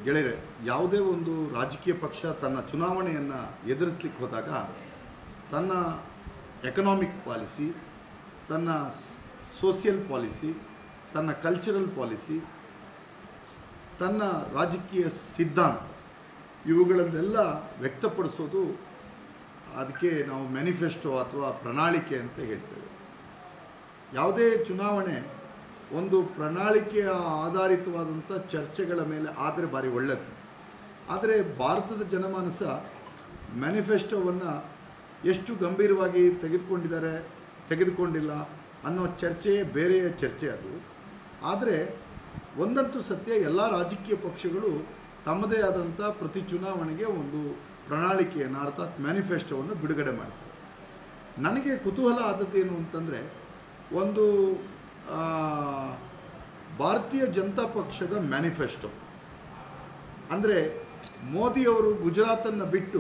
ಗೆಳೆಯರೆ ಯಾವುದೇ ಒಂದು ರಾಜಕೀಯ ಪಕ್ಷ ತನ್ನ ಚುನಾವಣೆಯನ್ನು ಎದುರಿಸ್ಲಿಕ್ಕೆ ಹೋದಾಗ ತನ್ನ ಎಕನಾಮಿಕ್ ಪಾಲಿಸಿ ತನ್ನ ಸೋಷಿಯಲ್ ಪಾಲಿಸಿ ತನ್ನ ಕಲ್ಚರಲ್ ಪಾಲಿಸಿ ತನ್ನ ರಾಜಕೀಯ ಸಿದ್ಧಾಂತ ಇವುಗಳನ್ನೆಲ್ಲ ವ್ಯಕ್ತಪಡಿಸೋದು ಅದಕ್ಕೆ ನಾವು ಮ್ಯಾನಿಫೆಸ್ಟೋ ಅಥವಾ ಪ್ರಣಾಳಿಕೆ ಅಂತ ಹೇಳ್ತೇವೆ ಯಾವುದೇ ಚುನಾವಣೆ ಒಂದು ಪ್ರಣಾಳಿಕೆಯ ಆಧಾರಿತವಾದಂಥ ಚರ್ಚೆಗಳ ಮೇಲೆ ಆದರೆ ಭಾರಿ ಒಳ್ಳೆಯದು ಆದರೆ ಭಾರತದ ಜನಮಾನಸ ಮ್ಯಾನಿಫೆಸ್ಟೋವನ್ನು ಎಷ್ಟು ಗಂಭೀರವಾಗಿ ತೆಗೆದುಕೊಂಡಿದ್ದಾರೆ ತೆಗೆದುಕೊಂಡಿಲ್ಲ ಅನ್ನೋ ಚರ್ಚೆಯೇ ಬೇರೆಯ ಚರ್ಚೆ ಅದು ಆದರೆ ಒಂದಂತೂ ಸತ್ಯ ಎಲ್ಲ ರಾಜಕೀಯ ಪಕ್ಷಗಳು ತಮ್ಮದೇ ಆದಂಥ ಪ್ರತಿ ಚುನಾವಣೆಗೆ ಒಂದು ಪ್ರಣಾಳಿಕೆಯನ್ನು ಅರ್ಥಾತ್ ಮ್ಯಾನಿಫೆಸ್ಟೋವನ್ನು ಬಿಡುಗಡೆ ಮಾಡ್ತಾರೆ ನನಗೆ ಕುತೂಹಲ ಆದದ್ದೇನು ಅಂತಂದರೆ ಒಂದು ಆ, ಭಾರತೀಯ ಜನತಾ ಪಕ್ಷದ ಮ್ಯಾನಿಫೆಸ್ಟೋ ಅಂದರೆ ಮೋದಿಯವರು ಗುಜರಾತನ್ನು ಬಿಟ್ಟು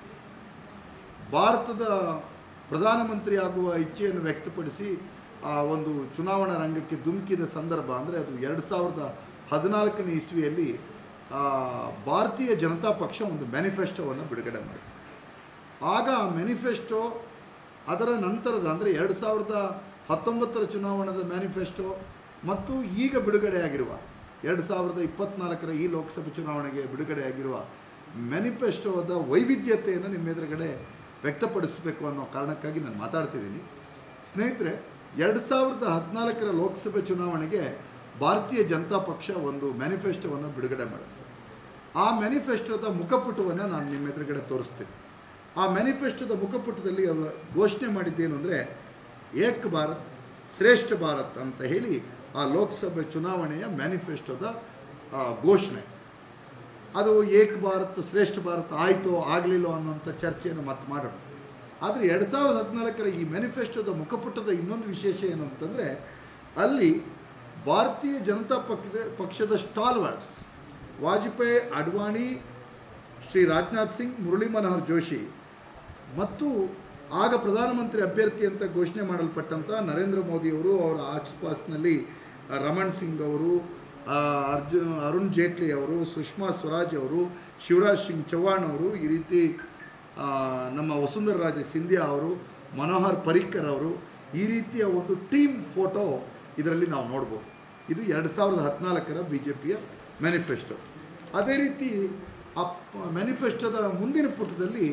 ಭಾರತದ ಪ್ರಧಾನಮಂತ್ರಿ ಆಗುವ ಇಚ್ಛೆಯನ್ನು ವ್ಯಕ್ತಪಡಿಸಿ ಆ ಒಂದು ಚುನಾವಣಾ ರಂಗಕ್ಕೆ ಧುಮುಕಿದ ಸಂದರ್ಭ ಅಂದರೆ ಅದು ಎರಡು ಸಾವಿರದ ಹದಿನಾಲ್ಕನೇ ಇಸ್ವಿಯಲ್ಲಿ ಆ, ಭಾರತೀಯ ಜನತಾ ಪಕ್ಷ ಒಂದು ಮ್ಯಾನಿಫೆಸ್ಟೋವನ್ನು ಬಿಡುಗಡೆ ಮಾಡಿದೆ ಆಗ ಆ ಮ್ಯಾನಿಫೆಸ್ಟೋ ಅದರ ನಂತರದ ಅಂದರೆ ಎರಡು ಸಾವಿರದ ಹತ್ತೊಂಬತ್ತರ ಚುನಾವಣದ ಮ್ಯಾನಿಫೆಸ್ಟೋ ಮತ್ತು ಈಗ ಬಿಡುಗಡೆಯಾಗಿರುವ ಎರಡು ಸಾವಿರದ ಇಪ್ಪತ್ತ್ನಾಲ್ಕರ ಈ ಲೋಕಸಭೆ ಚುನಾವಣೆಗೆ ಬಿಡುಗಡೆಯಾಗಿರುವ ಮ್ಯಾನಿಫೆಸ್ಟೋದ ವೈವಿಧ್ಯತೆಯನ್ನು ನಿಮ್ಮ ಎದುರುಗಡೆ ವ್ಯಕ್ತಪಡಿಸಬೇಕು ಅನ್ನೋ ಕಾರಣಕ್ಕಾಗಿ ನಾನು ಮಾತಾಡ್ತಿದ್ದೀನಿ ಸ್ನೇಹಿತರೆ ಎರಡು ಸಾವಿರದ ಹದಿನಾಲ್ಕರ ಲೋಕಸಭೆ ಚುನಾವಣೆಗೆ ಭಾರತೀಯ ಜನತಾ ಪಕ್ಷ ಒಂದು ಮ್ಯಾನಿಫೆಸ್ಟೋವನ್ನು ಬಿಡುಗಡೆ ಮಾಡುತ್ತೆ ಆ ಮ್ಯಾನಿಫೆಸ್ಟೋದ ಮುಖಪುಟವನ್ನು ನಾನು ನಿಮ್ಮ ಎದುರುಗಡೆ ತೋರಿಸ್ತೀನಿ ಆ ಮ್ಯಾನಿಫೆಸ್ಟೋದ ಮುಖಪುಟದಲ್ಲಿ ಅವರು ಘೋಷಣೆ ಮಾಡಿದ್ದೇನು ಅಂದರೆ ಏಕ್ ಭಾರತ್ ಶ್ರೇಷ್ಠ ಭಾರತ್ ಅಂತ ಹೇಳಿ ಆ ಲೋಕಸಭೆ ಚುನಾವಣೆಯ ಮ್ಯಾನಿಫೆಸ್ಟೋದ ಆ, ಘೋಷಣೆ ಅದು ಏಕ್ ಭಾರತ್ ಶ್ರೇಷ್ಠ ಭಾರತ್ ಆಯಿತೋ ಆಗಲಿಲ್ಲೋ ಅನ್ನೋಂಥ ಚರ್ಚೆಯನ್ನು ಮತ್ತೆ ಮಾಡೋಣ ಆದರೆ ಎರಡು ಸಾವಿರದ ಹದಿನಾಲ್ಕರ ಈ ಮ್ಯಾನಿಫೆಸ್ಟೋದ ಮುಖಪುಟದ ಇನ್ನೊಂದು ವಿಶೇಷ ಏನು ಅಂತಂದರೆ ಅಲ್ಲಿ ಭಾರತೀಯ ಜನತಾ ಪಕ್ಷದ ಪಕ್ಷದ ಸ್ಟಾಲ್ವರ್ಡ್ಸ್ ವಾಜಪೇಯಿ ಅಡ್ವಾಣಿ ಶ್ರೀ ರಾಜನಾಥ್ ಸಿಂಗ್ ಮುರಳಿ ಮನೋಹರ್ ಜೋಶಿ ಮತ್ತು ಆಗ ಪ್ರಧಾನಮಂತ್ರಿ ಅಭ್ಯರ್ಥಿ ಅಂತ ಘೋಷಣೆ ಮಾಡಲ್ಪಟ್ಟಂಥ ನರೇಂದ್ರ ಮೋದಿಯವರು ಅವರ ಆಸ್ಪಾಸ್ನಲ್ಲಿ ಆ, ರಮಣ್ ಸಿಂಗ್ ಅವರು ಆ, ಅರ್ಜುನ್ ಅರುಣ್ ಜೇಟ್ಲಿ ಅವರು ಸುಷ್ಮಾ ಸ್ವರಾಜ್ ಅವರು ಶಿವರಾಜ್ ಸಿಂಗ್ ಚೌಹಾಣ್ ಅವರು ಈ ರೀತಿ ಆ, ನಮ್ಮ ವಸುಂಧರ ರಾಜೆ ಸಿಂಧ್ಯಾ ಅವರು ಮನೋಹರ್ ಪರಿಕ್ಕರ್ ಅವರು ಈ ರೀತಿಯ ಒಂದು ಟೀಮ್ ಫೋಟೋ ಇದರಲ್ಲಿ ನಾವು ನೋಡ್ಬೋದು ಇದು ಎರಡು ಸಾವಿರದ ಹದಿನಾಲ್ಕರ ಬಿ ಜೆ ಪಿಯ ಮ್ಯಾನಿಫೆಸ್ಟೋ ಅದೇ ರೀತಿ ಆ ಮ್ಯಾನಿಫೆಸ್ಟೋದ ಮುಂದಿನ ಪುಟದಲ್ಲಿ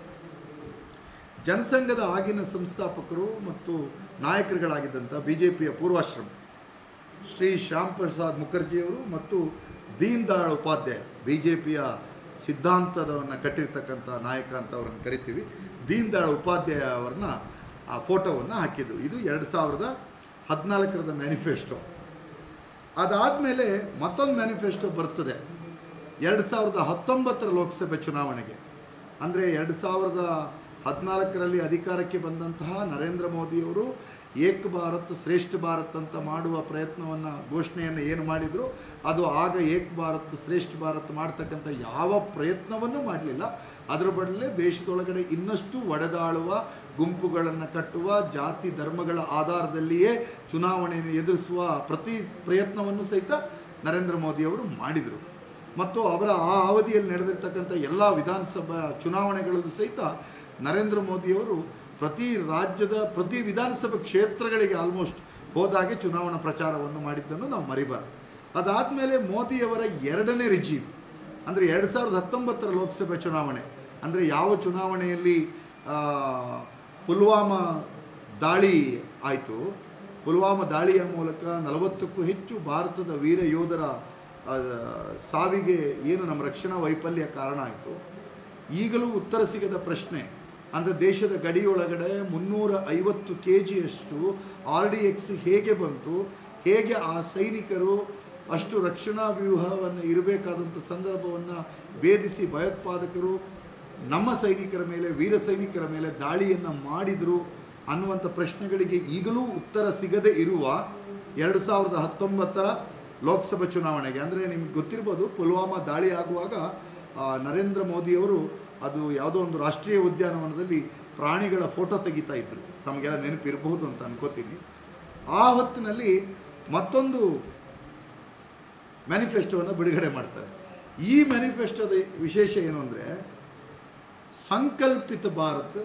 ಜನಸಂಘದ ಆಗಿನ ಸಂಸ್ಥಾಪಕರು ಮತ್ತು ನಾಯಕರುಗಳಾಗಿದ್ದಂಥ ಬಿ ಜೆ ಪಿಯ ಪೂರ್ವಾಶ್ರಮ ಶ್ರೀ ಶ್ಯಾಮ್ ಪ್ರಸಾದ್ ಮುಖರ್ಜಿಯವರು ಮತ್ತು ದೀನ್ ದಯಾಳ್ ಉಪಾಧ್ಯಾಯ ಬಿ ಜೆ ಪಿಯ ಸಿದ್ಧಾಂತದವನ್ನು ಕಟ್ಟಿರ್ತಕ್ಕಂಥ ನಾಯಕ ಅಂತ ಅವ್ರನ್ನ ಕರಿತೀವಿ ದೀನ್ ದಯಾಳ್ ಉಪಾಧ್ಯಾಯ ಅವರನ್ನ ಆ ಫೋಟೋವನ್ನು ಹಾಕಿದ್ರು ಇದು ಎರಡು ಸಾವಿರದ ಹದಿನಾಲ್ಕರದ ಮ್ಯಾನಿಫೆಸ್ಟೋ ಅದಾದಮೇಲೆ ಮತ್ತೊಂದು ಮ್ಯಾನಿಫೆಸ್ಟೋ ಬರ್ತದೆ ಎರಡು ಸಾವಿರದ ಹತ್ತೊಂಬತ್ತರ ಲೋಕಸಭೆ ಚುನಾವಣೆಗೆ ಅಂದರೆ ಎರಡು ಸಾವಿರದ ಹದಿನಾಲ್ಕರಲ್ಲಿ ಅಧಿಕಾರಕ್ಕೆ ಬಂದಂತಹ ನರೇಂದ್ರ ಮೋದಿಯವರು ಏಕ್ ಭಾರತ್ ಶ್ರೇಷ್ಠ ಭಾರತ್ ಅಂತ ಮಾಡುವ ಪ್ರಯತ್ನವನ್ನು ಘೋಷಣೆಯನ್ನು ಏನು ಮಾಡಿದರು ಅದು ಆಗ ಏಕ್ ಭಾರತ್ ಶ್ರೇಷ್ಠ ಭಾರತ್ ಮಾಡ್ತಕ್ಕಂಥ ಯಾವ ಪ್ರಯತ್ನವನ್ನು ಮಾಡಲಿಲ್ಲ ಅದರ ಬದಲೇ ದೇಶದೊಳಗಡೆ ಇನ್ನಷ್ಟು ಒಡೆದಾಳುವ ಗುಂಪುಗಳನ್ನು ಕಟ್ಟುವ ಜಾತಿ ಧರ್ಮಗಳ ಆಧಾರದಲ್ಲಿಯೇ ಚುನಾವಣೆಯನ್ನು ಎದುರಿಸುವ ಪ್ರತಿ ಪ್ರಯತ್ನವನ್ನು ಸಹಿತ ನರೇಂದ್ರ ಮೋದಿಯವರು ಮಾಡಿದರು ಮತ್ತು ಅವರ ಆ ಅವಧಿಯಲ್ಲಿ ನಡೆದಿರ್ತಕ್ಕಂಥ ಎಲ್ಲ ವಿಧಾನಸಭಾ ಚುನಾವಣೆಗಳಲ್ಲೂ ಸಹಿತ ನರೇಂದ್ರ ಮೋದಿಯವರು ಪ್ರತಿ ರಾಜ್ಯದ ಪ್ರತಿ ವಿಧಾನಸಭಾ ಕ್ಷೇತ್ರಗಳಿಗೆ ಆಲ್ಮೋಸ್ಟ್ ಹೋದಾಗೆ ಚುನಾವಣಾ ಪ್ರಚಾರವನ್ನು ಮಾಡಿದ್ದನ್ನು ನಾವು ಮರಿಬಾರದು ಅದಾದಮೇಲೆ ಮೋದಿಯವರ ಎರಡನೇ ರಿಜೀಮ್ ಅಂದರೆ ಎರಡು ಸಾವಿರದ ಹತ್ತೊಂಬತ್ತರ ಲೋಕಸಭೆ ಚುನಾವಣೆ ಅಂದರೆ ಯಾವ ಚುನಾವಣೆಯಲ್ಲಿ ಆ, ಪುಲ್ವಾಮಾ ದಾಳಿ ಆಯಿತು ಪುಲ್ವಾಮಾ ದಾಳಿಯ ಮೂಲಕ ನಲವತ್ತಕ್ಕೂ ಹೆಚ್ಚು ಭಾರತದ ವೀರ ಯೋಧರ ಆ, ಸಾವಿಗೆ ಏನು ನಮ್ಮ ರಕ್ಷಣಾ ವೈಫಲ್ಯ ಕಾರಣ ಆಯಿತು ಈಗಲೂ ಉತ್ತರ ಸಿಗದ ಪ್ರಶ್ನೆ ಅಂದರೆ ದೇಶದ ಗಡಿಯೊಳಗಡೆ ಮುನ್ನೂರ ಐವತ್ತು ಕೆ ಜಿಯಷ್ಟು ಆರ್ ಡಿ ಎಕ್ಸ್ ಹೇಗೆ ಬಂತು ಹೇಗೆ ಆ ಸೈನಿಕರು ಅಷ್ಟು ರಕ್ಷಣಾ ವ್ಯೂಹವನ್ನು ಇರಬೇಕಾದಂಥ ಸಂದರ್ಭವನ್ನು ಭೇದಿಸಿ ಭಯೋತ್ಪಾದಕರು ನಮ್ಮ ಸೈನಿಕರ ಮೇಲೆ ವೀರ ಸೈನಿಕರ ಮೇಲೆ ದಾಳಿಯನ್ನು ಮಾಡಿದರು ಅನ್ನುವಂಥ ಪ್ರಶ್ನೆಗಳಿಗೆ ಈಗಲೂ ಉತ್ತರ ಸಿಗದೇ ಇರುವ ಎರಡು ಸಾವಿರದ ಹತ್ತೊಂಬತ್ತರ ಲೋಕಸಭಾ ಚುನಾವಣೆಗೆ ಅಂದರೆ ನಿಮ್ಗೆ ಗೊತ್ತಿರ್ಬೋದು ಪುಲ್ವಾಮಾ ದಾಳಿ ಆಗುವಾಗ ಆ, ನರೇಂದ್ರ ಮೋದಿಯವರು ಅದು ಯಾವುದೋ ಒಂದು ರಾಷ್ಟ್ರೀಯ ಉದ್ಯಾನವನದಲ್ಲಿ ಪ್ರಾಣಿಗಳ ಫೋಟೋ ತೆಗಿತಾ ಇದ್ರು ತಮಗೆಲ್ಲ ನೆನಪಿರಬಹುದು ಅಂತ ಅನ್ಕೋತೀನಿ ಆ ಹೊತ್ತಿನಲ್ಲಿ ಮತ್ತೊಂದು ಮ್ಯಾನಿಫೆಸ್ಟೋವನ್ನು ಬಿಡುಗಡೆ ಮಾಡ್ತಾರೆ ಈ ಮ್ಯಾನಿಫೆಸ್ಟೋದ ವಿಶೇಷ ಏನು ಅಂದರೆ ಸಂಕಲ್ಪಿತ ಭಾರತ್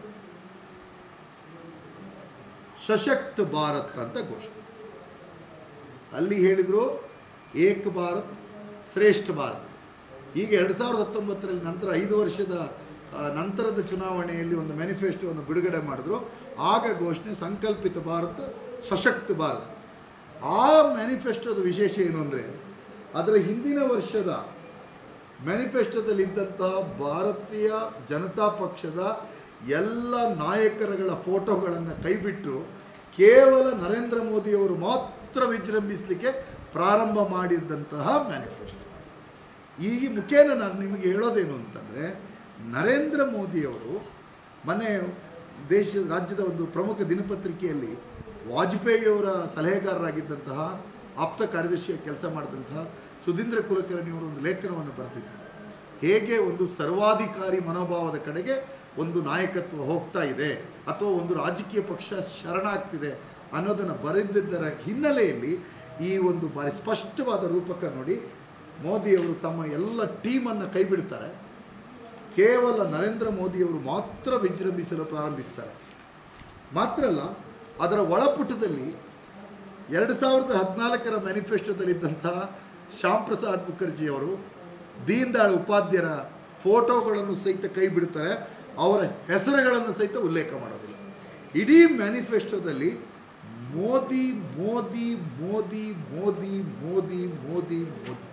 ಸಶಕ್ತ ಭಾರತ್ ಅಂತ ಘೋಷಣೆ ಅಲ್ಲಿ ಹೇಳಿದರು ಏಕ್ ಭಾರತ್ ಶ್ರೇಷ್ಠ ಭಾರತ್ ಈಗ ಎರಡು ಸಾವಿರದ ಹತ್ತೊಂಬತ್ತರಲ್ಲಿ ನಂತರ ಐದು ವರ್ಷದ ಆ, ನಂತರದ ಚುನಾವಣೆಯಲ್ಲಿ ಒಂದು ಮ್ಯಾನಿಫೆಸ್ಟೋವನ್ನು ಬಿಡುಗಡೆ ಮಾಡಿದ್ರು ಆಗ ಘೋಷಣೆ ಸಂಕಲ್ಪಿತ ಭಾರತ್ ಸಶಕ್ತ ಭಾರತ್ ಆ ಮ್ಯಾನಿಫೆಸ್ಟೋದ ವಿಶೇಷ ಏನು ಅಂದರೆ ಅದರ ಹಿಂದಿನ ವರ್ಷದ ಮ್ಯಾನಿಫೆಸ್ಟೋದಲ್ಲಿದ್ದಂತಹ ಭಾರತೀಯ ಜನತಾ ಪಕ್ಷದ ಎಲ್ಲ ನಾಯಕರುಗಳ ಫೋಟೋಗಳನ್ನು ಕೈಬಿಟ್ಟು ಕೇವಲ ನರೇಂದ್ರ ಮೋದಿಯವರು ಮಾತ್ರ ವಿಜೃಂಭಿಸಲಿಕ್ಕೆ ಪ್ರಾರಂಭ ಮಾಡಿದಂತಹ ಮ್ಯಾನಿಫೆಸ್ಟೋ ಈ ಮುಖೇನ ನಾನು ನಿಮಗೆ ಹೇಳೋದೇನು ಅಂತಂದರೆ ನರೇಂದ್ರ ಮೋದಿಯವರು ಮೊನ್ನೆ ದೇಶ ರಾಜ್ಯದ ಒಂದು ಪ್ರಮುಖ ದಿನಪತ್ರಿಕೆಯಲ್ಲಿ ವಾಜಪೇಯಿಯವರ ಸಲಹೆಗಾರರಾಗಿದ್ದಂತಹ ಆಪ್ತ ಕಾರ್ಯದರ್ಶಿಯ ಕೆಲಸ ಮಾಡಿದಂತಹ ಸುಧೀಂದ್ರ ಕುಲಕರ್ಣಿಯವರು ಒಂದು ಲೇಖನವನ್ನು ಬರೆದಿದ್ದರು ಹೇಗೆ ಒಂದು ಸರ್ವಾಧಿಕಾರಿ ಮನೋಭಾವದ ಕಡೆಗೆ ಒಂದು ನಾಯಕತ್ವ ಹೋಗ್ತಾ ಇದೆ ಅಥವಾ ಒಂದು ರಾಜಕೀಯ ಪಕ್ಷ ಶರಣಾಗ್ತಿದೆ ಅನ್ನೋದನ್ನು ಬರೆದಿದ್ದರ ಹಿನ್ನೆಲೆಯಲ್ಲಿ ಈ ಒಂದು ಬಾರಿ ಸ್ಪಷ್ಟವಾದ ರೂಪಕ ನೋಡಿ ಮೋದಿಯವರು ತಮ್ಮ ಎಲ್ಲ ಟೀಮನ್ನು ಕೈಬಿಡ್ತಾರೆ ಕೇವಲ ನರೇಂದ್ರ ಮೋದಿಯವರು ಮಾತ್ರ ವಿಜೃಂಭಿಸಲು ಪ್ರಾರಂಭಿಸ್ತಾರೆ ಮಾತ್ರ ಅಲ್ಲ ಅದರ ಒಳಪುಟದಲ್ಲಿ ಎರಡು ಸಾವಿರದ ಹದಿನಾಲ್ಕರ ಮ್ಯಾನಿಫೆಸ್ಟೋದಲ್ಲಿದ್ದಂತಹ ಶ್ಯಾಮ್ ಪ್ರಸಾದ್ ಮುಖರ್ಜಿಯವರು ದೀನ್ ದಯಾಳ್ ಉಪಾಧ್ಯಾಯರ ಫೋಟೋಗಳನ್ನು ಸಹಿತ ಕೈ ಬಿಡ್ತಾರೆ ಅವರ ಹೆಸರುಗಳನ್ನು ಸಹಿತ ಉಲ್ಲೇಖ ಮಾಡೋದಿಲ್ಲ ಇಡೀ ಮ್ಯಾನಿಫೆಸ್ಟೋದಲ್ಲಿ ಮೋದಿ ಮೋದಿ ಮೋದಿ ಮೋದಿ ಮೋದಿ ಮೋದಿ ಮೋದಿ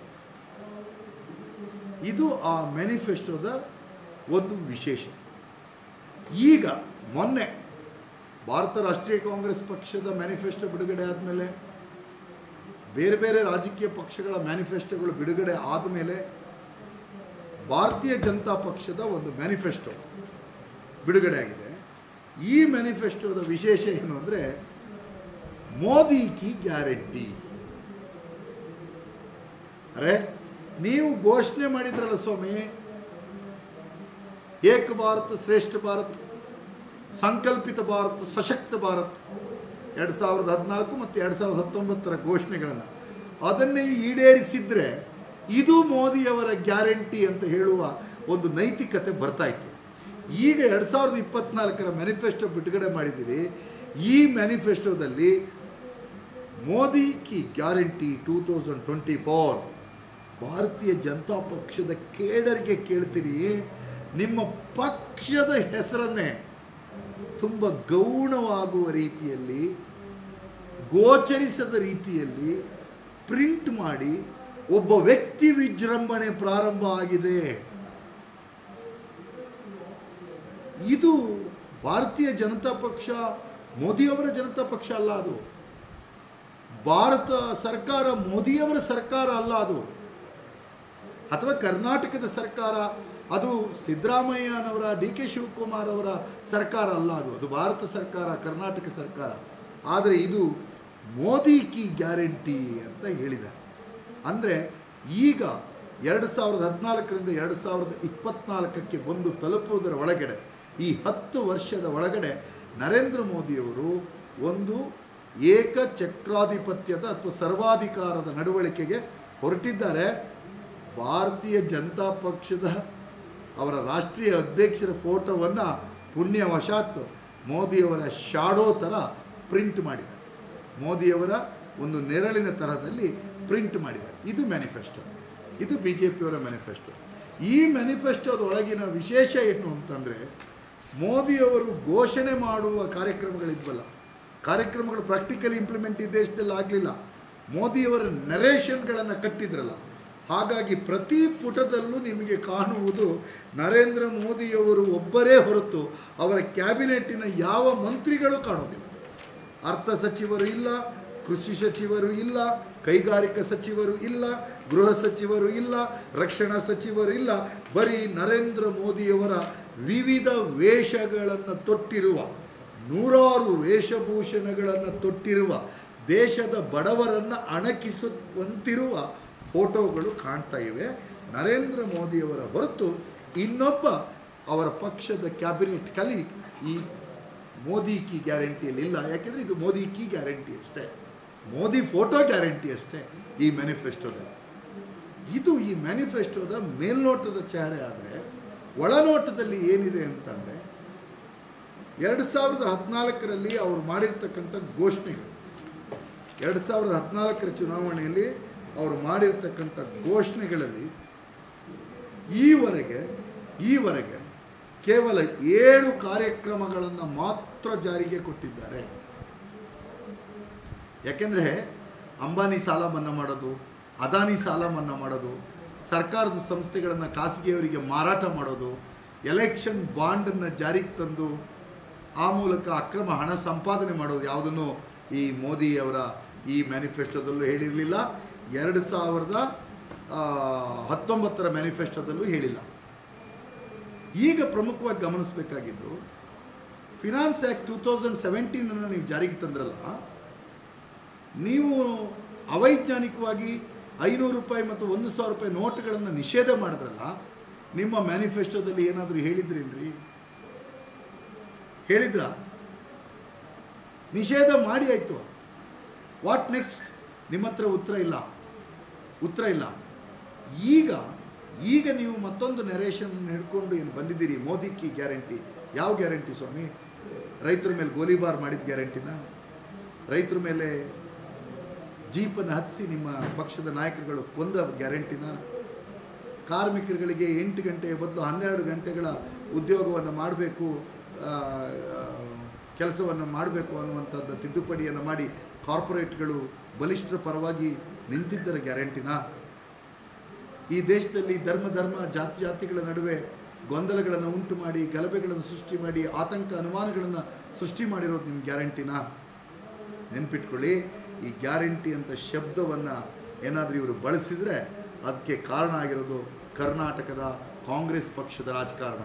ಇದು ಆ ಮ್ಯಾನಿಫೆಸ್ಟೋದ ಒಂದು ವಿಶೇಷ ಈಗ ಮೊನ್ನೆ ಭಾರತ ರಾಷ್ಟ್ರೀಯ ಕಾಂಗ್ರೆಸ್ ಪಕ್ಷದ ಮ್ಯಾನಿಫೆಸ್ಟೋ ಬಿಡುಗಡೆ ಆದಮೇಲೆ ಬೇರೆ ಬೇರೆ ರಾಜಕೀಯ ಪಕ್ಷಗಳ ಮ್ಯಾನಿಫೆಸ್ಟೋಗಳು ಬಿಡುಗಡೆ ಆದಮೇಲೆ ಭಾರತೀಯ ಜನತಾ ಪಕ್ಷದ ಒಂದು ಮ್ಯಾನಿಫೆಸ್ಟೋ ಬಿಡುಗಡೆ ಆಗಿದೆ ಈ ಮ್ಯಾನಿಫೆಸ್ಟೋದ ವಿಶೇಷ ಏನು ಅಂದರೆ ಮೋದಿ ಕಿ ಗ್ಯಾರಂಟಿ ಅರೆ ನೀವು ಘೋಷಣೆ ಮಾಡಿದ್ರಲ್ಲ ಸ್ವಾಮಿ ಏಕ ಭಾರತ್ ಶ್ರೇಷ್ಠ ಭಾರತ್ ಸಂಕಲ್ಪಿತ ಭಾರತ್ ಸಶಕ್ತ ಭಾರತ್ ಎರಡು ಸಾವಿರದ ಹದಿನಾಲ್ಕು ಮತ್ತು ಎರಡು ಸಾವಿರದ ಹತ್ತೊಂಬತ್ತರ ಘೋಷಣೆಗಳನ್ನು ಅದನ್ನೇ ಈಡೇರಿಸಿದ್ರೆ ಇದು ಮೋದಿಯವರ ಗ್ಯಾರಂಟಿ ಅಂತ ಹೇಳುವ ಒಂದು ನೈತಿಕತೆ ಬರ್ತಾ ಇತ್ತು ಈಗ ಎರಡು ಸಾವಿರದ ಇಪ್ಪತ್ನಾಲ್ಕರ ಮ್ಯಾನಿಫೆಸ್ಟೋ ಬಿಡುಗಡೆ ಮಾಡಿದ್ದೀರಿ ಈ ಮ್ಯಾನಿಫೆಸ್ಟೋದಲ್ಲಿ ಮೋದಿ ಕಿ guarantee two thousand twenty four Bharatiya Janata ಪಕ್ಷದ ಕೇಡರಿಗೆ ಕೇಳ್ತೀನಿ ನಿಮ್ಮ ಪಕ್ಷದ ಹೆಸರನ್ನೇ ತುಂಬ ಗೌಣವಾಗುವ ರೀತಿಯಲ್ಲಿ ಗೋಚರಿಸದ ರೀತಿಯಲ್ಲಿ ಪ್ರಿಂಟ್ ಮಾಡಿ ಒಬ್ಬ ವ್ಯಕ್ತಿ ವಿಜೃಂಭಣೆ ಪ್ರಾರಂಭ ಆಗಿದೆ ಇದು ಭಾರತೀಯ ಜನತಾ ಪಕ್ಷ ಮೋದಿಯವರ ಜನತಾ ಪಕ್ಷ ಅಲ್ಲ ಅದು ಭಾರತ ಸರ್ಕಾರ ಮೋದಿಯವರ ಸರ್ಕಾರ ಅಲ್ಲ ಅದು ಅಥವಾ ಕರ್ನಾಟಕದ ಸರ್ಕಾರ ಅದು ಸಿದ್ದರಾಮಯ್ಯನವರ ಡಿ ಕೆ ಶಿವಕುಮಾರ್ ಅವರ ಸರ್ಕಾರ ಅಲ್ಲ ಅದು ಅದು ಭಾರತ ಸರ್ಕಾರ ಕರ್ನಾಟಕ ಸರ್ಕಾರ ಆದರೆ ಇದು ಮೋದಿ ಕಿ ಗ್ಯಾರಂಟಿ ಅಂತ ಹೇಳಿದ್ದಾರೆ ಅಂದರೆ ಈಗ ಎರಡು ಸಾವಿರದ ಹದಿನಾಲ್ಕರಿಂದ ಎರಡು ಸಾವಿರದ ಇಪ್ಪತ್ನಾಲ್ಕಕ್ಕೆ ಬಂದು ತಲುಪುವುದರ ಒಳಗಡೆ ಈ ಹತ್ತು ವರ್ಷದ ಒಳಗಡೆ ನರೇಂದ್ರ ಮೋದಿಯವರು ಒಂದು ಏಕ ಚಕ್ರಾಧಿಪತ್ಯದ ಅಥವಾ ಸರ್ವಾಧಿಕಾರದ ನಡವಳಿಕೆಗೆ ಹೊರಟಿದ್ದಾರೆ ಭಾರತೀಯ ಜನತಾ ಪಕ್ಷದ ಅವರ ರಾಷ್ಟ್ರೀಯ ಅಧ್ಯಕ್ಷರ ಫೋಟೋವನ್ನು ಪುಣ್ಯವಶಾತ್ ಮೋದಿಯವರ ಶಾಡೋ ಥರ ಪ್ರಿಂಟ್ ಮಾಡಿದ್ದಾರೆ ಮೋದಿಯವರ ಒಂದು ನೆರಳಿನ ತರಹದಲ್ಲಿ ಪ್ರಿಂಟ್ ಮಾಡಿದ್ದಾರೆ ಇದು ಮ್ಯಾನಿಫೆಸ್ಟೋ ಇದು ಬಿ ಜೆ ಪಿಯವರ ಮ್ಯಾನಿಫೆಸ್ಟೋ ಈ ಮ್ಯಾನಿಫೆಸ್ಟೋದ ಒಳಗಿನ ವಿಶೇಷ ಏನು ಅಂತಂದರೆ ಮೋದಿಯವರು ಘೋಷಣೆ ಮಾಡುವ ಕಾರ್ಯಕ್ರಮಗಳಿದ್ವಲ್ಲ ಕಾರ್ಯಕ್ರಮಗಳು ಪ್ರಾಕ್ಟಿಕಲಿ ಇಂಪ್ಲಿಮೆಂಟ್ ಈ ದೇಶದಲ್ಲಿ ಆಗಲಿಲ್ಲ ಮೋದಿಯವರ ನರೇಷನ್ಗಳನ್ನು ಕಟ್ಟಿದ್ರಲ್ಲ ಹಾಗಾಗಿ ಪ್ರತಿ ಪುಟದಲ್ಲೂ ನಿಮಗೆ ಕಾಣುವುದು ನರೇಂದ್ರ ಮೋದಿಯವರು ಒಬ್ಬರೇ ಹೊರತು ಅವರ ಕ್ಯಾಬಿನೆಟ್ಟಿನ ಯಾವ ಮಂತ್ರಿಗಳು ಕಾಣೋದಿಲ್ಲ ಅರ್ಥ ಸಚಿವರು ಇಲ್ಲ ಕೃಷಿ ಸಚಿವರು ಇಲ್ಲ ಕೈಗಾರಿಕಾ ಸಚಿವರು ಇಲ್ಲ ಗೃಹ ಸಚಿವರು ಇಲ್ಲ ರಕ್ಷಣಾ ಸಚಿವರು ಇಲ್ಲ ಬರೀ ನರೇಂದ್ರ ಮೋದಿಯವರ ವಿವಿಧ ವೇಷಗಳನ್ನು ತೊಟ್ಟಿರುವ ನೂರಾರು ವೇಷಭೂಷಣಗಳನ್ನು ತೊಟ್ಟಿರುವ ದೇಶದ ಬಡವರನ್ನು ಅಣಕಿಸುವಂತಿರುವ ಫೋಟೋಗಳು ಕಾಣ್ತಾ ಇವೆ ನರೇಂದ್ರ ಮೋದಿಯವರ ಹೊರತು ಇನ್ನೊಬ್ಬ ಅವರ ಪಕ್ಷದ ಕ್ಯಾಬಿನೆಟ್ ಕಲಿ ಈ ಮೋದಿ ಕಿ ಗ್ಯಾರಂಟಿಯಲ್ಲಿ ಇಲ್ಲ ಯಾಕೆಂದರೆ ಇದು ಮೋದಿ ಕಿ ಗ್ಯಾರಂಟಿ ಅಷ್ಟೇ ಮೋದಿ ಫೋಟೋ ಗ್ಯಾರಂಟಿ ಅಷ್ಟೇ ಈ ಮ್ಯಾನಿಫೆಸ್ಟೋದಲ್ಲಿ ಇದು ಈ ಮ್ಯಾನಿಫೆಸ್ಟೋದ ಮೇಲ್ನೋಟದ ಚೆಹರೆ ಆದರೆ ಒಳನೋಟದಲ್ಲಿ ಏನಿದೆ ಅಂತಂದರೆ ಎರಡು ಸಾವಿರದ ಹದಿನಾಲ್ಕರಲ್ಲಿ ಅವರು ಮಾಡಿರ್ತಕ್ಕಂಥ ಘೋಷಣೆಗಳು ಎರಡು ಸಾವಿರದ ಹದಿನಾಲ್ಕರ ಚುನಾವಣೆಯಲ್ಲಿ ಅವರು ಮಾಡಿರ್ತಕ್ಕಂಥ ಘೋಷಣೆಗಳಲ್ಲಿ ಈವರೆಗೆ ಈವರೆಗೆ ಕೇವಲ ಏಳು ಕಾರ್ಯಕ್ರಮಗಳನ್ನು ಮಾತ್ರ ಜಾರಿಗೆ ಕೊಟ್ಟಿದ್ದಾರೆ ಯಾಕೆಂದರೆ ಅಂಬಾನಿ ಸಾಲ ಮನ್ನಾ ಮಾಡೋದು ಅದಾನಿ ಸಾಲ ಮನ್ನಾ ಮಾಡೋದು ಸರ್ಕಾರದ ಸಂಸ್ಥೆಗಳನ್ನು ಖಾಸಗಿಯವರಿಗೆ ಮಾರಾಟ ಮಾಡೋದು ಎಲೆಕ್ಷನ್ ಬಾಂಡನ್ನು ಜಾರಿಗೆ ತಂದು ಆ ಮೂಲಕ ಅಕ್ರಮ ಹಣ ಸಂಪಾದನೆ ಮಾಡೋದು ಯಾವುದನ್ನು ಈ ಮೋದಿಯವರ ಈ ಮ್ಯಾನಿಫೆಸ್ಟೋದಲ್ಲೂ ಹೇಳಿರಲಿಲ್ಲ ಎರಡು ಸಾವಿರದ ಆ, ಹತ್ತೊಂಬತ್ತರ ಮ್ಯಾನಿಫೆಸ್ಟೋದಲ್ಲೂ ಹೇಳಿಲ್ಲ ಈಗ ಪ್ರಮುಖವಾಗಿ ಗಮನಿಸಬೇಕಾಗಿದ್ದು ಫಿನಾನ್ಸ್ ಆ್ಯಕ್ಟ್ ಟೂ ತೌಸಂಡ್ ಸೆವೆಂಟೀನನ್ನು ನೀವು ಜಾರಿಗೆ ತಂದ್ರಲ್ಲ ನೀವು ಅವೈಜ್ಞಾನಿಕವಾಗಿ ಐನೂರು ರೂಪಾಯಿ ಮತ್ತು ಒಂದು ಸಾವಿರ ರೂಪಾಯಿ ನೋಟ್ಗಳನ್ನು ನಿಷೇಧ ಮಾಡಿದ್ರಲ್ಲ ನಿಮ್ಮ ಮ್ಯಾನಿಫೆಸ್ಟೋದಲ್ಲಿ ಏನಾದರೂ ಹೇಳಿದ್ರೇನ್ರಿ ಹೇಳಿದ್ರ ನಿಷೇಧ ಮಾಡಿ ಆಯಿತು ವಾಟ್ ನೆಕ್ಸ್ಟ್ ನಿಮ್ಮ ಹತ್ರ ಉತ್ತರ ಇಲ್ಲ ಉತ್ತರ ಇಲ್ಲ ಈಗ ಈಗ ನೀವು ಮತ್ತೊಂದು ನೆರೇಷನ್ ಹಿಡ್ಕೊಂಡು ಏನು ಬಂದಿದ್ದೀರಿ ಮೋದಿ ಕಿ ಗ್ಯಾರಂಟಿ ಯಾವ ಗ್ಯಾರಂಟಿ ಸ್ವಾಮಿ ರೈತರ ಮೇಲೆ ಗೋಲಿಬಾರ್ ಮಾಡಿದ ಗ್ಯಾರಂಟಿನ ರೈತರ ಮೇಲೆ ಜೀಪನ್ನು ಹತ್ತಿಸಿ ನಿಮ್ಮ ಪಕ್ಷದ ನಾಯಕರುಗಳು ಕೊಂದ ಗ್ಯಾರಂಟಿನ ಕಾರ್ಮಿಕರುಗಳಿಗೆ ಎಂಟು ಗಂಟೆಯ ಬದಲು ಹನ್ನೆರಡು ಗಂಟೆಗಳ ಉದ್ಯೋಗವನ್ನು ಮಾಡಬೇಕು ಕೆಲಸವನ್ನು ಮಾಡಬೇಕು ಅನ್ನುವಂಥದ್ದು ತಿದ್ದುಪಡಿಯನ್ನು ಮಾಡಿ ಕಾರ್ಪೊರೇಟ್ಗಳು ಬಲಿಷ್ಠರ ಪರವಾಗಿ ನಿಂತಿದ್ದರ ಗ್ಯಾರಂಟಿನ ಈ ದೇಶದಲ್ಲಿ ಧರ್ಮ ಧರ್ಮ ಜಾತಿ ಜಾತಿಗಳ ನಡುವೆ ಗೊಂದಲಗಳನ್ನು ಉಂಟು ಮಾಡಿ ಗಲಭೆಗಳನ್ನು ಸೃಷ್ಟಿ ಮಾಡಿ ಆತಂಕ ಅನುಮಾನಗಳನ್ನು ಸೃಷ್ಟಿ ಮಾಡಿರೋದು ನಿಮ್ಮ ಗ್ಯಾರಂಟಿನ ನೆನ್ಪಿಟ್ಕೊಳ್ಳಿ ಈ ಗ್ಯಾರಂಟಿ ಅಂತ ಶಬ್ದವನ್ನು ಏನಾದರೂ ಇವರು ಬಳಸಿದರೆ ಅದಕ್ಕೆ ಕಾರಣ ಆಗಿರೋದು ಕರ್ನಾಟಕದ ಕಾಂಗ್ರೆಸ್ ಪಕ್ಷದ ರಾಜಕಾರಣ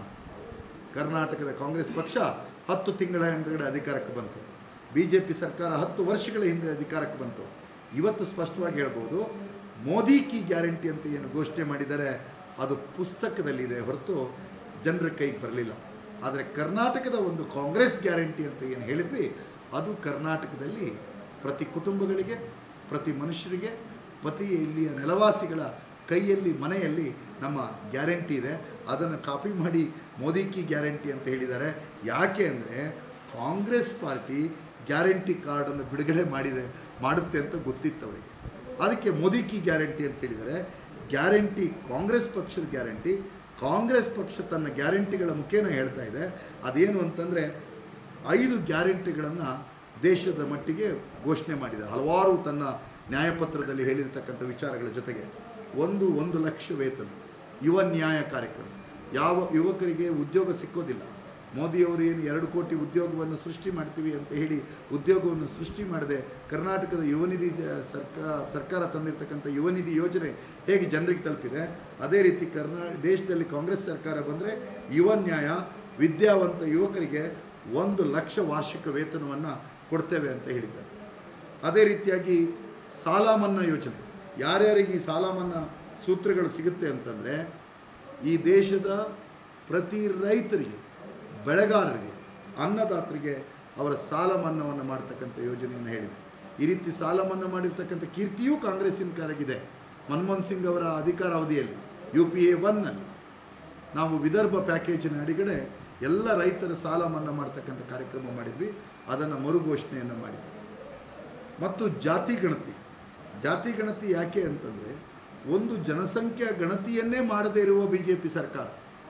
ಕರ್ನಾಟಕದ ಕಾಂಗ್ರೆಸ್ ಪಕ್ಷ ಹತ್ತು ತಿಂಗಳ ಹಿಂದುಗಡೆ ಅಧಿಕಾರಕ್ಕೆ ಬಂತು ಬಿ ಜೆ ಪಿ ಸರ್ಕಾರ ಹತ್ತು ವರ್ಷಗಳ ಹಿಂದೆ ಅಧಿಕಾರಕ್ಕೆ ಬಂತು ಇವತ್ತು ಸ್ಪಷ್ಟವಾಗಿ ಹೇಳ್ಬೋದು ಮೋದಿ ಕಿ ಗ್ಯಾರಂಟಿ ಅಂತ ಏನು ಘೋಷಣೆ ಮಾಡಿದ್ದಾರೆ ಅದು ಪುಸ್ತಕದಲ್ಲಿದೆ ಹೊರತು ಜನರ ಕೈಗೆ ಬರಲಿಲ್ಲ ಆದರೆ ಕರ್ನಾಟಕದ ಒಂದು ಕಾಂಗ್ರೆಸ್ ಗ್ಯಾರಂಟಿ ಅಂತ ಏನು ಹೇಳಿದ್ವಿ ಅದು ಕರ್ನಾಟಕದಲ್ಲಿ ಪ್ರತಿ ಕುಟುಂಬಗಳಿಗೆ ಪ್ರತಿ ಮನುಷ್ಯರಿಗೆ ಪ್ರತಿ ಇಲ್ಲಿಯ ನೆಲವಾಸಿಗಳ ಕೈಯಲ್ಲಿ ಮನೆಯಲ್ಲಿ ನಮ್ಮ ಗ್ಯಾರಂಟಿ ಇದೆ ಅದನ್ನು ಕಾಪಿ ಮಾಡಿ ಮೋದಿ ಕಿ ಗ್ಯಾರಂಟಿ ಅಂತ ಹೇಳಿದ್ದಾರೆ ಯಾಕೆ ಅಂದರೆ ಕಾಂಗ್ರೆಸ್ ಪಾರ್ಟಿ ಗ್ಯಾರಂಟಿ ಕಾರ್ಡನ್ನು ಬಿಡುಗಡೆ ಮಾಡಿದೆ ಮಾಡುತ್ತೆ ಅಂತ ಗೊತ್ತಿತ್ತು ಅವರಿಗೆ ಅದಕ್ಕೆ ಮೋದಿ ಕಿ ಗ್ಯಾರಂಟಿ ಅಂತ ಹೇಳಿದ್ದಾರೆ ಗ್ಯಾರಂಟಿ ಕಾಂಗ್ರೆಸ್ ಪಕ್ಷದ ಗ್ಯಾರಂಟಿ ಕಾಂಗ್ರೆಸ್ ಪಕ್ಷ ತನ್ನ ಗ್ಯಾರಂಟಿಗಳ ಮುಖೇನ ಹೇಳ್ತಾ ಇದೆ ಅದೇನು ಅಂತಂದರೆ ಐದು ಗ್ಯಾರಂಟಿಗಳನ್ನು ದೇಶದ ಮಟ್ಟಿಗೆ ಘೋಷಣೆ ಮಾಡಿದೆ ಹಲವಾರು ತನ್ನ ನ್ಯಾಯಪತ್ರದಲ್ಲಿ ಹೇಳಿರ್ತಕ್ಕಂಥ ವಿಚಾರಗಳ ಜೊತೆಗೆ ಒಂದು ಒಂದು ಲಕ್ಷ ವೇತನ ಯುವ ನ್ಯಾಯ ಕಾರ್ಯಕ್ರಮ ಯಾವ ಯುವಕರಿಗೆ ಉದ್ಯೋಗ ಸಿಕ್ಕೋದಿಲ್ಲ ಮೋದಿಯವರು ಏನು ಎರಡು ಕೋಟಿ ಉದ್ಯೋಗವನ್ನು ಸೃಷ್ಟಿ ಮಾಡ್ತೀವಿ ಅಂತ ಹೇಳಿ ಉದ್ಯೋಗವನ್ನು ಸೃಷ್ಟಿ ಮಾಡದೆ ಕರ್ನಾಟಕದ ಯುವ ನಿಧಿ ಜ- ಸರ್ಕಾರ ಸರ್ಕಾರ ತಂದಿರತಕ್ಕಂಥ ಯುವ ನಿಧಿ ಯೋಜನೆ ಹೇಗೆ ಜನರಿಗೆ ತಲುಪಿದೆ ಅದೇ ರೀತಿ ಕರ್ನಾ ದೇಶದಲ್ಲಿ ಕಾಂಗ್ರೆಸ್ ಸರ್ಕಾರ ಬಂದರೆ ಯುವ ನ್ಯಾಯ ವಿದ್ಯಾವಂತ ಯುವಕರಿಗೆ ಒಂದು ಲಕ್ಷ ವಾರ್ಷಿಕ ವೇತನವನ್ನು ಕೊಡ್ತೇವೆ ಅಂತ ಹೇಳಿದ್ದಾರೆ ಅದೇ ರೀತಿಯಾಗಿ ಸಾಲ ಮನ್ನಾ ಯೋಜನೆ ಯಾರ್ಯಾರಿಗೆ ಈ ಸಾಲ ಮನ್ನಾ ಸೂತ್ರಗಳು ಸಿಗುತ್ತೆ ಅಂತಂದರೆ ಈ ದೇಶದ ಪ್ರತಿ ರೈತರಿಗೆ ಬೆಳೆಗಾರರಿಗೆ ಅನ್ನದಾತರಿಗೆ ಅವರ ಸಾಲ ಮನ್ನಾವನ್ನು ಮಾಡ್ತಕ್ಕಂಥ ಯೋಜನೆಯನ್ನು ಹೇಳಿದೆ ಈ ರೀತಿ ಸಾಲ ಮನ್ನಾ ಮಾಡಿರ್ತಕ್ಕಂಥ ಕೀರ್ತಿಯೂ ಕಾಂಗ್ರೆಸ್ಸಿನ ಕಾರಗಿದೆ ಮನಮೋಹನ್ ಸಿಂಗ್ ಅವರ ಅಧಿಕಾರ ಅವಧಿಯಲ್ಲಿ ಯು ಪಿ ಎ ಒನ್ನಲ್ಲಿ ನಾವು ವಿದರ್ಭ ಪ್ಯಾಕೇಜಿನ ಅಡಿಗಡೆ ಎಲ್ಲ ರೈತರ ಸಾಲ ಮನ್ನಾ ಮಾಡ್ತಕ್ಕಂಥ ಕಾರ್ಯಕ್ರಮ ಮಾಡಿದ್ವಿ ಅದನ್ನು ಮರುಘೋಷಣೆಯನ್ನು ಮಾಡಿದ್ದಾರೆ ಮತ್ತು ಜಾತಿ ಗಣತಿ ಜಾತಿ ಗಣತಿ ಯಾಕೆ ಅಂತಂದರೆ ಒಂದು ಜನಸಂಖ್ಯಾ ಗಣತಿಯನ್ನೇ ಮಾಡದೇ ಇರುವ ಬಿ ಜೆ ಪಿ ಸರ್ಕಾರ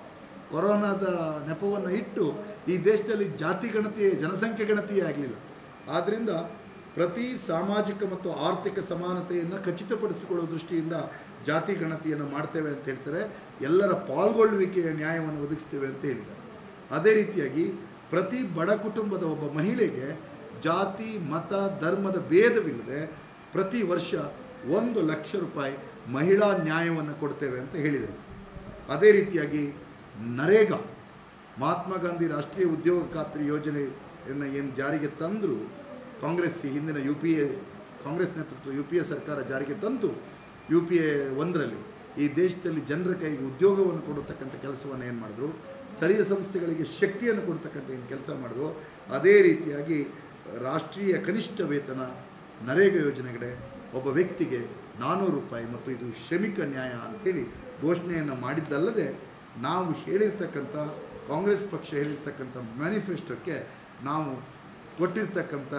ಕೊರೋನಾದ ನೆಪವನ್ನು ಇಟ್ಟು ಈ ದೇಶದಲ್ಲಿ ಜಾತಿ ಗಣತಿ ಜನಸಂಖ್ಯೆ ಗಣತಿಯೇ ಆಗಲಿಲ್ಲ ಆದ್ದರಿಂದ ಪ್ರತಿ ಸಾಮಾಜಿಕ ಮತ್ತು ಆರ್ಥಿಕ ಸಮಾನತೆಯನ್ನು ಖಚಿತಪಡಿಸಿಕೊಳ್ಳುವ ದೃಷ್ಟಿಯಿಂದ ಜಾತಿ ಗಣತಿಯನ್ನು ಮಾಡ್ತೇವೆ ಅಂತ ಹೇಳ್ತಾರೆ ಎಲ್ಲರ ಪಾಲ್ಗೊಳ್ಳುವಿಕೆಯ ನ್ಯಾಯವನ್ನು ಒದಗಿಸ್ತೇವೆ ಅಂತ ಹೇಳಿದ್ದಾರೆ ಅದೇ ರೀತಿಯಾಗಿ ಪ್ರತಿ ಬಡ ಕುಟುಂಬದ ಒಬ್ಬ ಮಹಿಳೆಗೆ ಜಾತಿ ಮತ ಧರ್ಮದ ಭೇದವಿಲ್ಲದೆ ಪ್ರತಿ ವರ್ಷ ಒಂದು ಲಕ್ಷ ರೂಪಾಯಿ ಮಹಿಳಾ ನ್ಯಾಯವನ್ನು ಕೊಡ್ತೇವೆ ಅಂತ ಹೇಳಿದ್ದಾರೆ ಅದೇ ರೀತಿಯಾಗಿ ನರೇಗಾ ಮಹಾತ್ಮ ಗಾಂಧಿ ರಾಷ್ಟ್ರೀಯ ಉದ್ಯೋಗ ಖಾತ್ರಿ ಯೋಜನೆಯನ್ನು ಏನು ಜಾರಿಗೆ ತಂದರು ಕಾಂಗ್ರೆಸ್ ಈ ಹಿಂದಿನ ಯು ಪಿ ಎ ಕಾಂಗ್ರೆಸ್ ನೇತೃತ್ವ ಯು ಪಿ ಎ ಸರ್ಕಾರ ಜಾರಿಗೆ ತಂದು ಯು ಪಿ ಎ ಒಂದರಲ್ಲಿ ಈ ದೇಶದಲ್ಲಿ ಜನರ ಕೈಗೆ ಉದ್ಯೋಗವನ್ನು ಕೊಡತಕ್ಕಂಥ ಕೆಲಸವನ್ನು ಏನು ಮಾಡಿದ್ರು ಸ್ಥಳೀಯ ಸಂಸ್ಥೆಗಳಿಗೆ ಶಕ್ತಿಯನ್ನು ಕೊಡ್ತಕ್ಕಂಥ ಏನು ಕೆಲಸ ಮಾಡಿದ್ರು ಅದೇ ರೀತಿಯಾಗಿ ರಾಷ್ಟ್ರೀಯ ಕನಿಷ್ಠ ವೇತನ ನರೇಗಾ ಯೋಜನೆಗಡೆ ಒಬ್ಬ ವ್ಯಕ್ತಿಗೆ ನಾನ್ನೂರು ರೂಪಾಯಿ ಮತ್ತು ಇದು ಶ್ರಮಿಕ ನ್ಯಾಯ ಅಂಥೇಳಿ ಘೋಷಣೆಯನ್ನು ಮಾಡಿದ್ದಲ್ಲದೆ ನಾವು ಹೇಳಿರ್ತಕ್ಕಂಥ ಕಾಂಗ್ರೆಸ್ ಪಕ್ಷ ಹೇಳಿರ್ತಕ್ಕಂಥ ಮ್ಯಾನಿಫೆಸ್ಟೋಕ್ಕೆ ನಾವು ಕೊಟ್ಟಿರ್ತಕ್ಕಂಥ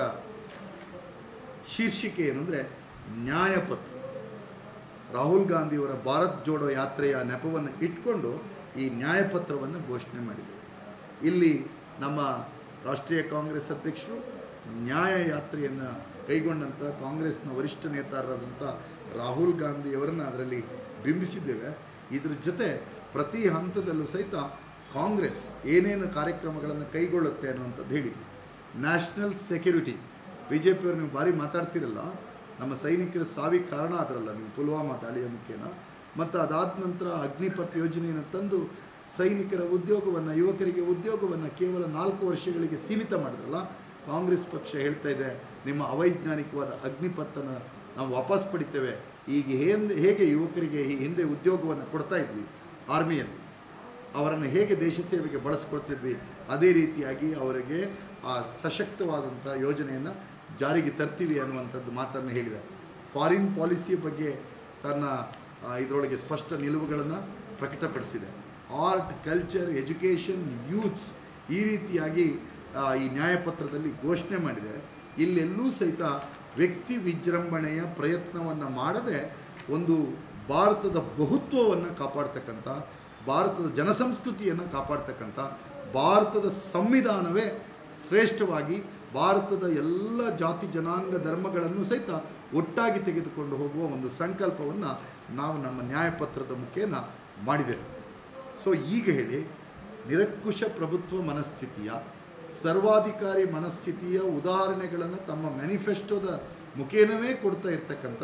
ಶೀರ್ಷಿಕೆ ಏನಂದರೆ ನ್ಯಾಯಪತ್ರ ರಾಹುಲ್ ಗಾಂಧಿಯವರ ಭಾರತ್ ಜೋಡೋ ಯಾತ್ರೆಯ ನೆಪವನ್ನು ಇಟ್ಕೊಂಡು ಈ ನ್ಯಾಯಪತ್ರವನ್ನು ಘೋಷಣೆ ಮಾಡಿದೆ ಇಲ್ಲಿ ನಮ್ಮ ರಾಷ್ಟ್ರೀಯ ಕಾಂಗ್ರೆಸ್ ಅಧ್ಯಕ್ಷರು ನ್ಯಾಯ ಯಾತ್ರೆಯನ್ನು ಕೈಗೊಂಡಂಥ ಕಾಂಗ್ರೆಸ್ನ ವರಿಷ್ಠ ನೇತಾರರಾದಂಥ ರಾಹುಲ್ ಗಾಂಧಿಯವರನ್ನು ಅದರಲ್ಲಿ ಬಿಂಬಿಸಿದ್ದೇವೆ ಇದ್ರ ಜೊತೆ ಪ್ರತಿ ಹಂತದಲ್ಲೂ ಸಹಿತ ಕಾಂಗ್ರೆಸ್ ಏನೇನು ಕಾರ್ಯಕ್ರಮಗಳನ್ನು ಕೈಗೊಳ್ಳುತ್ತೆ ಅನ್ನುವಂಥದ್ದು ಹೇಳಿದೆ ನ್ಯಾಷನಲ್ ಸೆಕ್ಯೂರಿಟಿ ಬಿ ಜೆ ಪಿಯವರು ನೀವು ಭಾರಿ ಮಾತಾಡ್ತಿರಲ್ಲ ನಮ್ಮ ಸೈನಿಕರ ಸಾವಿಗೆ ಕಾರಣ ಆದ್ರಲ್ಲ ನೀವು ಪುಲ್ವಾಮಾ ದಾಳಿಯ ಮುಖೇನ ಮತ್ತು ಅದಾದ ನಂತರ ಅಗ್ನಿಪಥ್ ಯೋಜನೆಯನ್ನು ತಂದು ಸೈನಿಕರ ಉದ್ಯೋಗವನ್ನು ಯುವಕರಿಗೆ ಉದ್ಯೋಗವನ್ನು ಕೇವಲ ನಾಲ್ಕು ವರ್ಷಗಳಿಗೆ ಸೀಮಿತ ಮಾಡಿದ್ರಲ್ಲ ಕಾಂಗ್ರೆಸ್ ಪಕ್ಷ ಹೇಳ್ತಾ ಇದೆ ನಿಮ್ಮ ಅವೈಜ್ಞಾನಿಕವಾದ ಅಗ್ನಿಪಥನ್ನು ನಾವು ವಾಪಸ್ ಪಡಿತೇವೆ ಈಗ ಹೇಗೆ ಹೇಗೆ ಯುವಕರಿಗೆ ಈ ಹಿಂದೆ ಉದ್ಯೋಗವನ್ನು ಕೊಡ್ತಾ ಇದ್ವಿ ಆರ್ಮಿಯಲ್ಲಿ ಅವರನ್ನು ಹೇಗೆ ದೇಶ ಸೇವೆಗೆ ಬಳಸ್ಕೊಳ್ತಿದ್ವಿ ಅದೇ ರೀತಿಯಾಗಿ ಅವರಿಗೆ ಆ ಸಶಕ್ತವಾದಂಥ ಯೋಜನೆಯನ್ನು ಜಾರಿಗೆ ತರ್ತೀವಿ ಅನ್ನುವಂಥದ್ದು ಮಾತನ್ನು ಹೇಳಿದ್ದಾರೆ ಫಾರಿನ್ ಪಾಲಿಸಿಯ ಬಗ್ಗೆ ತನ್ನ ಆ, ಇದರೊಳಗೆ ಸ್ಪಷ್ಟ ನಿಲುವುಗಳನ್ನು ಪ್ರಕಟಪಡಿಸಿದೆ ಆರ್ಟ್ ಕಲ್ಚರ್ ಎಜುಕೇಷನ್ ಯೂತ್ಸ್ ಈ ರೀತಿಯಾಗಿ ಆ, ಈ ನ್ಯಾಯಪತ್ರದಲ್ಲಿ ಘೋಷಣೆ ಮಾಡಿದೆ ಇಲ್ಲೆಲ್ಲೂ ಸಹಿತ ವ್ಯಕ್ತಿ ವಿಜೃಂಭಣೆಯ ಪ್ರಯತ್ನವನ್ನು ಮಾಡದೆ ಒಂದು ಭಾರತದ ಬಹುತ್ವವನ್ನು ಕಾಪಾಡ್ತಕ್ಕಂಥ ಭಾರತದ ಜನಸಂಸ್ಕೃತಿಯನ್ನು ಕಾಪಾಡ್ತಕ್ಕಂಥ ಭಾರತದ ಸಂವಿಧಾನವೇ ಶ್ರೇಷ್ಠವಾಗಿ ಭಾರತದ ಎಲ್ಲ ಜಾತಿ ಜನಾಂಗ ಧರ್ಮಗಳನ್ನು ಸಹಿತ ಒಟ್ಟಾಗಿ ತೆಗೆದುಕೊಂಡು ಹೋಗುವ ಒಂದು ಸಂಕಲ್ಪವನ್ನು ನಾವು ನಮ್ಮ ನ್ಯಾಯಪತ್ರದ ಮುಖೇನ ಮಾಡಿದೆವು ಸೊ ಈಗ ಹೇಳಿ ನಿರಕ್ಕುಶ ಪ್ರಭುತ್ವ ಮನಸ್ಥಿತಿಯ ಸರ್ವಾಧಿಕಾರಿ ಮನಸ್ಥಿತಿಯ ಉದಾಹರಣೆಗಳನ್ನು ತಮ್ಮ ಮ್ಯಾನಿಫೆಸ್ಟೋದ ಮುಖೇನವೇ ಕೊಡ್ತಾ ಇರ್ತಕ್ಕಂಥ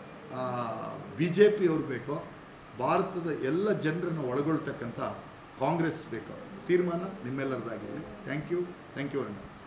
ಬಿ ಜೆ ಪಿಯವ್ರು ಬೇಕೋ ಭಾರತದ ಎಲ್ಲ ಜನರನ್ನು ಒಳಗೊಳ್ತಕ್ಕಂಥ ಕಾಂಗ್ರೆಸ್ ಬೇಕೋ ತೀರ್ಮಾನ ನಿಮ್ಮೆಲ್ಲರದಾಗಿರಲಿ ಥ್ಯಾಂಕ್ ಯು ಥ್ಯಾಂಕ್ ಯು ಅಣ್ಣ